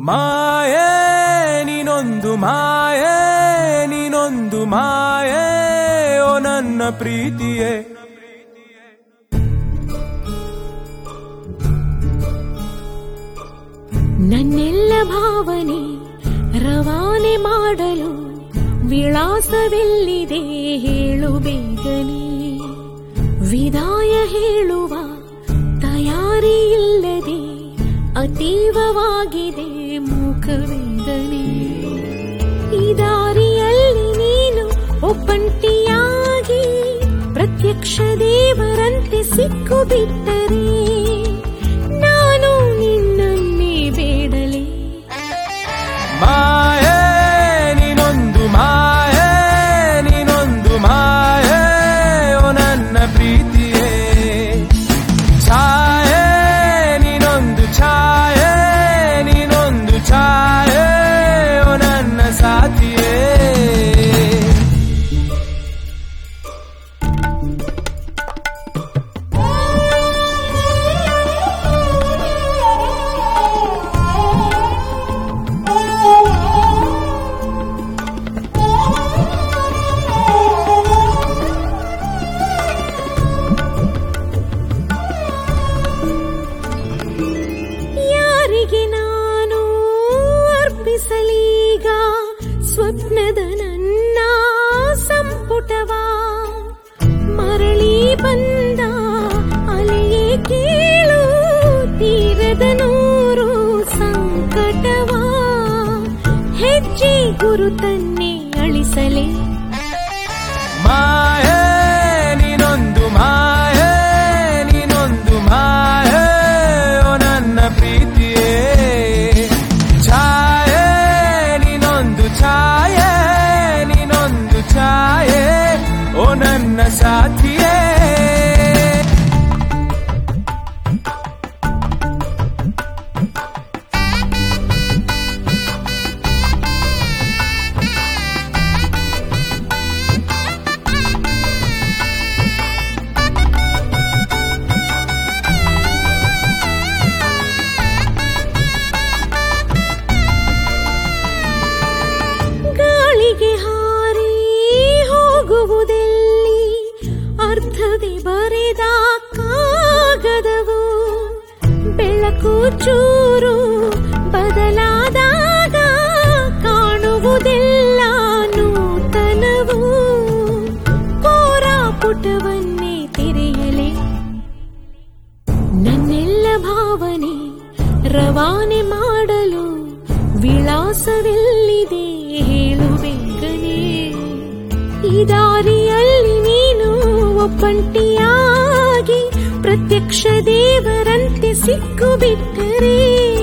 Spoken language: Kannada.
ಮಾಯೆ ನೀನೊಂದು ಮಾಯೆ ನೀನೊಂದು ಮಾಯೆ ಓ ನನ್ನ ಪ್ರೀತಿಯೇ ನನ್ನೆಲ್ಲ ಭಾವನೆ ರವಾನೆ ಮಾಡಲು ವಿಳಾಸವೆಲ್ಲಿದೆ ಹೇಳು ಬೇಗನೆ ವಿದಾಯ ಹೇಳುವ ತಯಾರಿ ಇಲ್ಲದೆ ಅತೀವವಾಗಿದೆ ಮುಖವೇದನೆ ಈ ದಾರಿಯಲ್ಲಿ ನೀನು ಒಬ್ಬಂಟಿಯಾಗಿ ಪ್ರತ್ಯಕ್ಷ ದೇವರಂತೆ ಸಿಕ್ಕು ಬಿಟ್ಟರೆ ನಾನು ನಿನ್ನನ್ನೇ ಬೇಡಲೇ ಮಾಯೆ ನೀನೊಂದು ಮಾಯೆ ನೀನೊಂದು ಮಾಯೆ ಓ ನನ್ನ ಪ್ರೀತಿಯೇ ಛಾಯೆ ನೀನೊಂದು ಛಾಯೆ ನೀನೊಂದು ಛಾಯೆ ಓ ನನ್ನ ಸಾಥಿಯೇ ಯಾರಿಗೆ ನಾನು ಅರ್ಪಿಸಲೀಗ ಸ್ವಪ್ನದ ನನ್ನ ಸಂಪುಟವ ಮರಳಿ ಬಂದ ಅಲೆಯೇ ಕೇಳು ತೀರದ ನೂರು ಸಂಕಟವ ಹೆಜ್ಜೆ ಗುರುತನ್ನೇ ಅಳಿಸಲೇ ಮಾಯೆ ನೀನೊಂದು ಮಾಯೆ ನೀನೊಂದು ಮಾಯೆ ಓ ನನ್ನ ಪ್ರೀತಿಯೇ ಛಾಯೆ ನೀನೊಂದು ಛಾಯೆ ನೀನೊಂದು ಛಾಯೆ ಓ ನನ್ನ ಸಾಥಿಯೇ ಗಾಳಿಗೆ ಹಾರಿ ಹೋಗುವುದೆಲ್ಲಿ ಅರ್ಧದೆ ಬರೆದ ಕಾಗದವು ಬೆಳಕು ಚೂರು ಬದಲಾದಾಗ ಕಾಣುವುದೆಲ್ಲ ನೂತನವು ಕೋರ ಪುಟವನ್ನೇ ತೆರೆಯಲೇ ನನ್ನೆಲ್ಲ ಭಾವನೆ ರವಾನೆ ಮಾಡಲು ವಿಳಾಸವೆಲ್ಲಿದೆ ಹೇಳು ಬೇಗನೆ ಈ ದಾರಿಯಲ್ಲಿ ನೀನು ಒಬ್ಬಂಟಿಯಾಗಿ ಪ್ರತ್ಯಕ್ಷ ದೇವರಂತೆ ಸಿಕ್ಕು ಬಿಟ್ಟರೆ